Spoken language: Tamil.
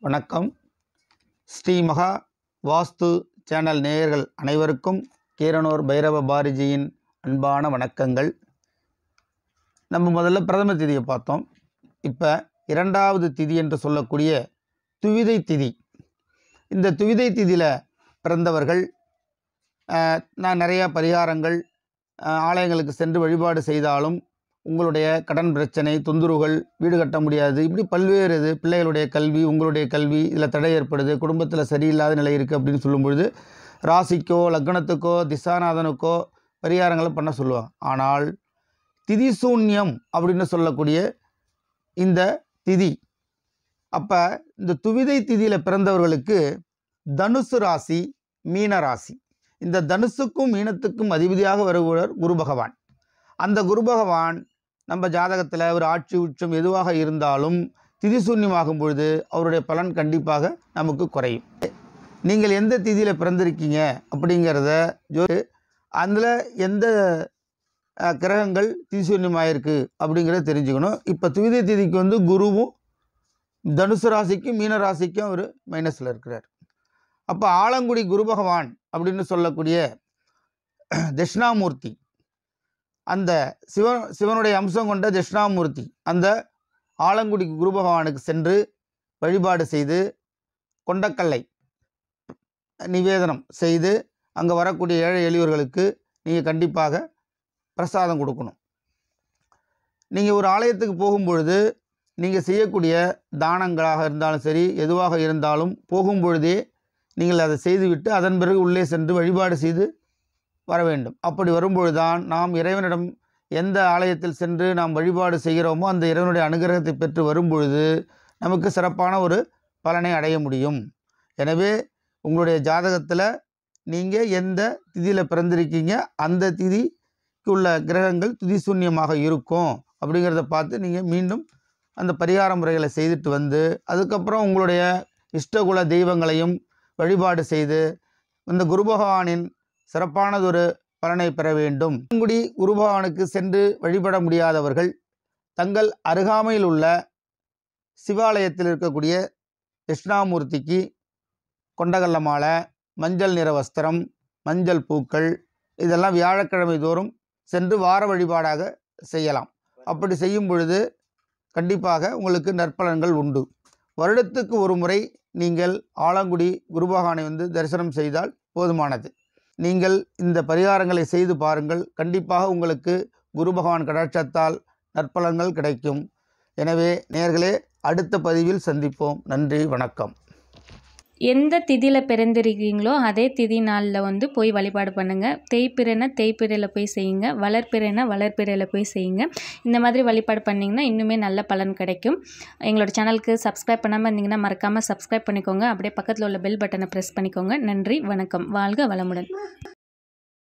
வணக்கம் ஸ்ரீ மகா வாஸ்து சேனல் நேயர்கள் அனைவருக்கும் கீரனூர் பைரவ பாரதியின் அன்பான வணக்கங்கள் நம்ம முதல்ல பிரதம திதியை பார்த்தோம் இப்போ இரண்டாவது திதி என்று சொல்லக்கூடிய துவிதை திதி இந்த துவிதை திதியில் பிறந்தவர்கள் அஹ், நான் நிறையா பரிகாரங்கள் அஹ், ஆலயங்களுக்கு சென்று வழிபாடு செய்தாலும் உங்களுடைய கடன் பிரச்சனை தொந்தரவுகள் வீடு கட்ட முடியாது இப்படி பல்வேறு இது பிள்ளைகளுடைய கல்வி உங்களுடைய கல்வி இதில் தடை ஏற்படுது குடும்பத்தில் சரியில்லாத நிலை இருக்குது அப்படின்னு சொல்லும்பொழுது ராசிக்கோ லக்னத்துக்கோ திசாநாதனுக்கோ பரிகாரங்களை பண்ண சொல்லுவாங்க ஆனால் திதி சூன்யம் அப்படின்னு சொல்லக்கூடிய இந்த திதி அப்போ இந்த துவிதை திதியில் பிறந்தவர்களுக்கு தனுசு ராசி மீன ராசி இந்த தனுசுக்கும் மீனத்துக்கும் அதிபதியாக வருபவர் குரு பகவான் அந்த குரு பகவான் நம்ம ஜாதகத்தில் ஒரு ஆட்சி உச்சம் எதுவாக இருந்தாலும் திதிசூன்யமாகும் பொழுது அவருடைய பலன் கண்டிப்பாக நமக்கு குறையும் நீங்கள் எந்த திதியில் பிறந்திருக்கீங்க அப்படிங்கிறத ஜோ அதில் எந்த அஹ், கிரகங்கள் திதிசூன்யமாயிருக்கு அப்படிங்கிறத தெரிஞ்சுக்கணும் இப்போ துவிதை திதிக்கு வந்து குருவும் தனுசு ராசிக்கும் மீன ராசிக்கும் அவர் மைனஸில் இருக்கிறார் அப்போ ஆலங்குடி குரு பகவான் அப்படின்னு சொல்லக்கூடிய தட்சிணாமூர்த்தி அந்த சிவன் சிவனுடைய அம்சம் கொண்ட தட்சிணாமூர்த்தி அந்த ஆலங்குடி குரு பகவானுக்கு சென்று வழிபாடு செய்து கொண்டக்கல்லை நிவேதனம் செய்து அங்கே வரக்கூடிய ஏழை எளியவர்களுக்கு நீங்கள் கண்டிப்பாக பிரசாதம் கொடுக்கணும் நீங்கள் ஒரு ஆலயத்துக்கு போகும்பொழுது நீங்கள் செய்யக்கூடிய தானங்களாக இருந்தாலும் சரி எதுவாக இருந்தாலும் போகும்பொழுதே நீங்கள் அதை செய்துவிட்டு அதன் பிறகு உள்ளே சென்று வழிபாடு செய்து வர வேண்டும் அப்படி வரும்பொழுதுதான் நாம் இறைவனிடம் எந்த ஆலயத்தில் சென்று நாம் வழிபாடு செய்கிறோமோ அந்த இறைவனுடைய அனுகிரகத்தை பெற்று வரும்பொழுது நமக்கு சிறப்பான ஒரு பலனை அடைய முடியும் எனவே உங்களுடைய ஜாதகத்தில் நீங்கள் எந்த திதியில் பிறந்திருக்கீங்க அந்த திதிக்கு உள்ள கிரகங்கள் திதி சூன்யமாக இருக்கும் அப்படிங்கிறத பார்த்து நீங்கள் மீண்டும் அந்த பரிகார முறைகளை செய்துட்டு வந்து அதுக்கப்புறம் உங்களுடைய இஷ்டகுல தெய்வங்களையும் வழிபாடு செய்து இந்த குரு பகவானின் சிறப்பானதொரு பலனை பெற வேண்டும் குடி குரு பகவானுக்கு சென்று வழிபட முடியாதவர்கள் தங்கள் அருகாமையில் உள்ள சிவாலயத்தில் இருக்கக்கூடிய தட்சிணாமூர்த்திக்கு கொண்டகல்ல மாலை மஞ்சள் நிற வஸ்திரம் மஞ்சள் பூக்கள் இதெல்லாம் வியாழக்கிழமை தோறும் சென்று வார வழிபாடாக செய்யலாம் அப்படி செய்யும் பொழுது கண்டிப்பாக உங்களுக்கு நற்பலன்கள் உண்டு வருடத்துக்கு ஒரு முறை நீங்கள் ஆலங்குடி குருபகானை வந்து தரிசனம் செய்தால் போதுமானது நீங்கள் இந்த பரிகாரங்களை செய்து பாருங்கள் கண்டிப்பாக உங்களுக்கு குரு பகவான் கடாட்சத்தால் நற்பலன்கள் கிடைக்கும் எனவே நேர்களே அடுத்த பதிவில் சந்திப்போம் நன்றி வணக்கம் எந்த திதியில் பிறந்திருக்கீங்களோ அதே திதி நாளில் வந்து போய் வழிபாடு பண்ணுங்கள் தேய்பிறைனா தேய்பிறையில் போய் செய்யுங்க வளர்ப்பிறைனா வளர்ப்பிறையில் போய் செய்யுங்க இந்த மாதிரி வழிபாடு பண்ணிங்கன்னா இன்னுமே நல்ல பலன் கிடைக்கும் எங்களோட சேனலுக்கு சப்ஸ்கிரைப் பண்ணாமல் இருந்தீங்கன்னா மறக்காமல் சப்ஸ்கிரைப் பண்ணிக்கோங்க அப்படியே பக்கத்தில் உள்ள பெல் பட்டனை ப்ரெஸ் பண்ணிக்கோங்க நன்றி வணக்கம் வாழ்க வளமுடன்